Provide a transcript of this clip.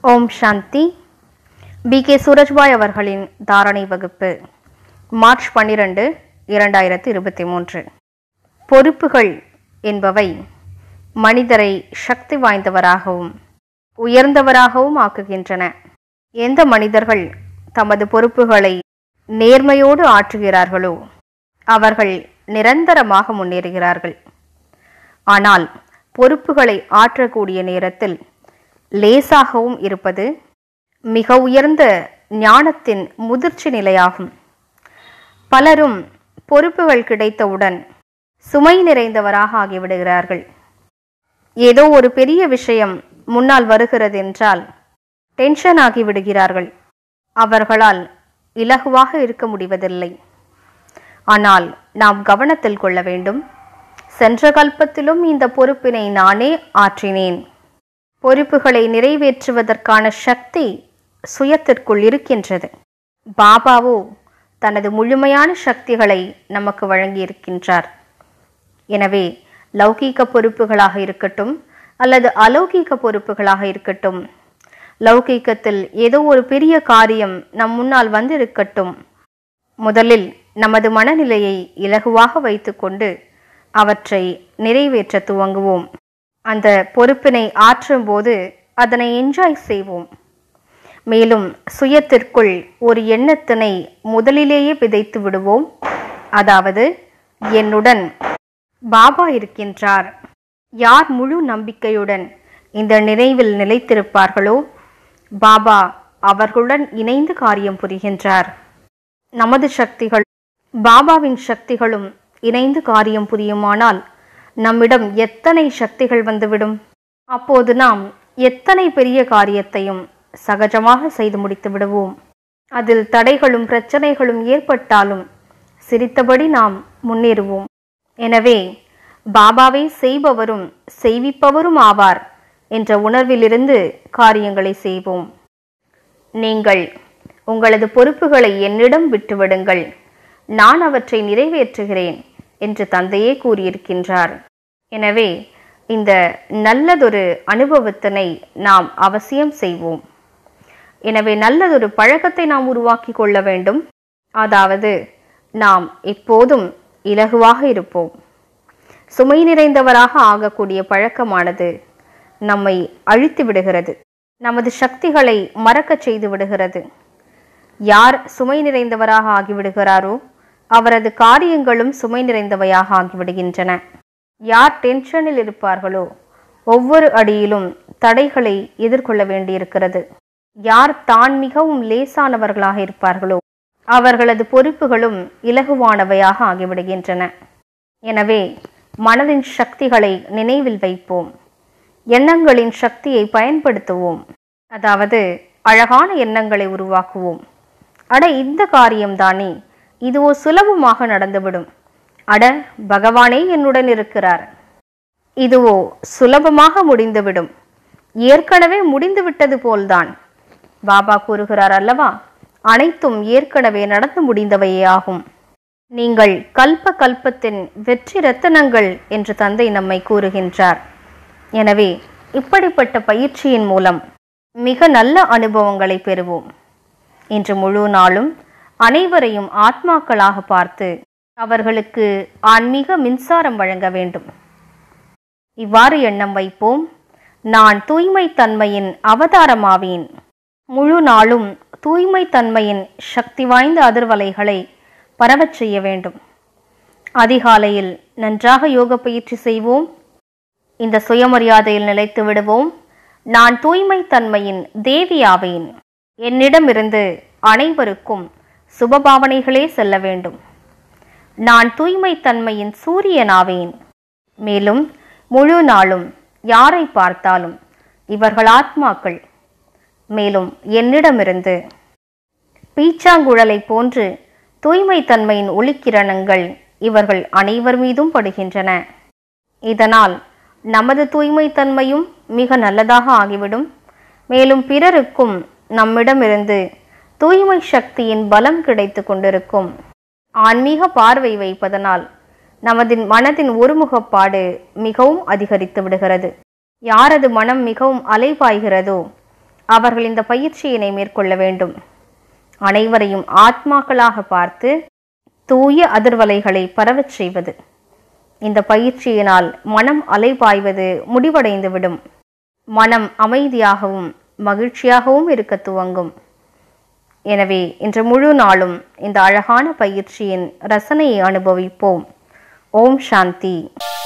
ஓம் சாந்தி B K சூரஜ்பாய் அவர்களின் தாரணை வகுப்பு மார்ச் பன்னிரண்டு இரண்டாயிரத்து இருபத்தி மூன்று பொறுப்புகள் என்பவை மனிதரை சக்தி வாய்ந்தவராகவும் உயர்ந்தவராகவும் ஆக்குகின்றன எந்த மனிதர்கள் தமது பொறுப்புகளை நேர்மையோடு ஆற்றுகிறார்களோ அவர்கள் நிரந்தரமாக முன்னேறுகிறார்கள் ஆனால் பொறுப்புகளை ஆற்றக்கூடிய நேரத்தில் லேசாகவும் இருப்பது மிக உயர்ந்த ஞானத்தின் முதிர்ச்சி நிலையாகும் பலரும் பொறுப்புகள் கிடைத்தவுடன் சுமை நிறைந்தவராக ஆகிவிடுகிறார்கள் ஏதோ ஒரு பெரிய விஷயம் முன்னால் வருகிறது என்றால் டென்ஷன் ஆகி விடுகிறார்கள் அவர்களால் இலகுவாக இருக்க முடிவதில்லை ஆனால் நாம் கவனத்தில் கொள்ள வேண்டும் சென்ற கல்பத்திலும் இந்த பொறுப்பினை நானே ஆற்றினேன் பொறுப்புகளை நிறைவேற்றுவதற்கான சக்தி சுயத்திற்குள் இருக்கின்றது பாபாவோ தனது முழுமையான சக்திகளை நமக்கு வழங்கியிருக்கின்றார் எனவே லௌகீக பொறுப்புகளாக இருக்கட்டும் அல்லது அலௌகீக பொறுப்புகளாக இருக்கட்டும் லௌகீகத்தில் ஏதோ ஒரு பெரிய காரியம் நம் முன்னால் வந்திருக்கட்டும் முதலில் நமது மனநிலையை இலகுவாக வைத்துக்கொண்டு அவற்றை நிறைவேற்ற துவங்குவோம் அந்த பொறுப்பினை ஆற்றும் போது அதனை என்ஜாய் செய்வோம் மேலும் சுயத்திற்குள் ஒரு எண்ணத்தினை முதலிலேயே விதைத்து விடுவோம் அதாவது என்னுடன் பாபா இருக்கின்றார் யார் முழு நம்பிக்கையுடன் இந்த நினைவில் நிலைத்திருப்பார்களோ பாபா அவர்களுடன் இணைந்து காரியம் புரிகின்றார் நமது சக்திகள் பாபாவின் சக்திகளும் இணைந்து காரியம் புரியுமானால் நம்மிடம் எத்தனை சக்திகள் வந்துவிடும் அப்போது நாம் எத்தனை பெரிய காரியத்தையும் சகஜமாக செய்து முடித்து விடுவோம் அதில் தடைகளும் பிரச்சனைகளும் ஏற்பட்டாலும் சிரித்தபடி நாம் முன்னேறுவோம் எனவே பாபாவை செய்பவரும் செய்விப்பவரும் ஆவார் என்ற உணர்விலிருந்து காரியங்களை செய்வோம் நீங்கள் உங்களது பொறுப்புகளை என்னிடம் விட்டுவிடுங்கள் நான் அவற்றை நிறைவேற்றுகிறேன் என்று தந்தையே கூறியிருக்கின்றார் எனவே இந்த நல்லதொரு அனுபவத்தினை நாம் அவசியம் செய்வோம் எனவே நல்லதொரு பழக்கத்தை நாம் உருவாக்கி கொள்ள வேண்டும் அதாவது நாம் எப்போதும் இலகுவாக இருப்போம் சுமை நிறைந்தவராக ஆகக்கூடிய பழக்கமானது நம்மை அழித்து விடுகிறது நமது சக்திகளை மறக்கச் செய்து விடுகிறது யார் சுமை நிறைந்தவராக ஆகிவிடுகிறாரோ அவரது காரியங்களும் சுமை நிறைந்தவையாக ஆகிவிடுகின்றன யார் டென்ஷனில் இருப்பார்களோ ஒவ்வொரு அடியிலும் தடைகளை எதிர்கொள்ள வேண்டியிருக்கிறது யார் தான் மிகவும் லேசானவர்களாக இருப்பார்களோ அவர்களது பொறுப்புகளும் இலகுவானவையாக ஆகிவிடுகின்றன எனவே மனதின் சக்திகளை நினைவில் வைப்போம் எண்ணங்களின் சக்தியை பயன்படுத்துவோம் அதாவது அழகான எண்ணங்களை உருவாக்குவோம் அட இந்த காரியம்தானே இதுவோ சுலபமாக நடந்துவிடும் அட பகவானே என்னுடன் இருக்கிறார் இதுவோ சுலபமாக முடிந்துவிடும் ஏற்கனவே முடிந்துவிட்டது போல்தான் பாபா கூறுகிறார் அல்லவா அனைத்தும் ஏற்கனவே நடந்து முடிந்தவையே ஆகும் நீங்கள் கல்ப கல்பத்தின் வெற்றி ரத்தனங்கள் என்று தந்தை நம்மை கூறுகின்றார் எனவே இப்படிப்பட்ட பயிற்சியின் மூலம் மிக நல்ல அனுபவங்களை பெறுவோம் இன்று முழு நாளும் அனைவரையும் ஆத்மாக்களாக பார்த்து அவர்களுக்கு ஆன்மீக மின்சாரம் வழங்க வேண்டும் இவ்வாறு எண்ணம் வைப்போம் நான் தூய்மை தன்மையின் அவதாரமாவேன் முழு நாளும் தூய்மை தன்மையின் சக்தி வாய்ந்த அதிர்வலைகளை பரவச் செய்ய வேண்டும் அதிகாலையில் நன்றாக யோக பயிற்சி செய்வோம் இந்த சுயமரியாதையில் நிலைத்து விடுவோம் நான் தூய்மை தன்மையின் தேவியாவேன் என்னிடமிருந்து அனைவருக்கும் சுபபாவனைகளே செல்ல வேண்டும் நான் தூய்மை தன்மையின் சூரியனாவேன் மேலும் முழு நாளும் யாரை பார்த்தாலும் இவர்கள் ஆத்மாக்கள் மேலும் என்னிடமிருந்து பீச்சாங்குழலை போன்று தூய்மை தன்மையின் ஒளிக்கிரணங்கள் இவர்கள் அனைவர் மீதும் படுகின்றன இதனால் நமது தூய்மை தன்மையும் மிக நல்லதாக ஆகிவிடும் மேலும் பிறருக்கும் நம்மிடமிருந்து தூய்மை சக்தியின் பலம் கிடைத்து கொண்டிருக்கும் ஆன்மீக பார்வை வைப்பதனால் நமது மனதின் ஒருமுகப்பாடு மிகவும் அதிகரித்து விடுகிறது யாரது மனம் மிகவும் அலைபாய்கிறதோ அவர்கள் இந்த பயிற்சியினை மேற்கொள்ள வேண்டும் அனைவரையும் ஆத்மாக்களாக பார்த்து தூய அதிர்வலைகளை பரவச் செய்வது இந்த பயிற்சியினால் மனம் அலைபாய்வது முடிவடைந்துவிடும் மனம் அமைதியாகவும் மகிழ்ச்சியாகவும் இருக்க துவங்கும் எனவே இன்று முழு நாளும் இந்த அழகான பயிற்சியின் ரசனையை அனுபவிப்போம் ஓம் சாந்தி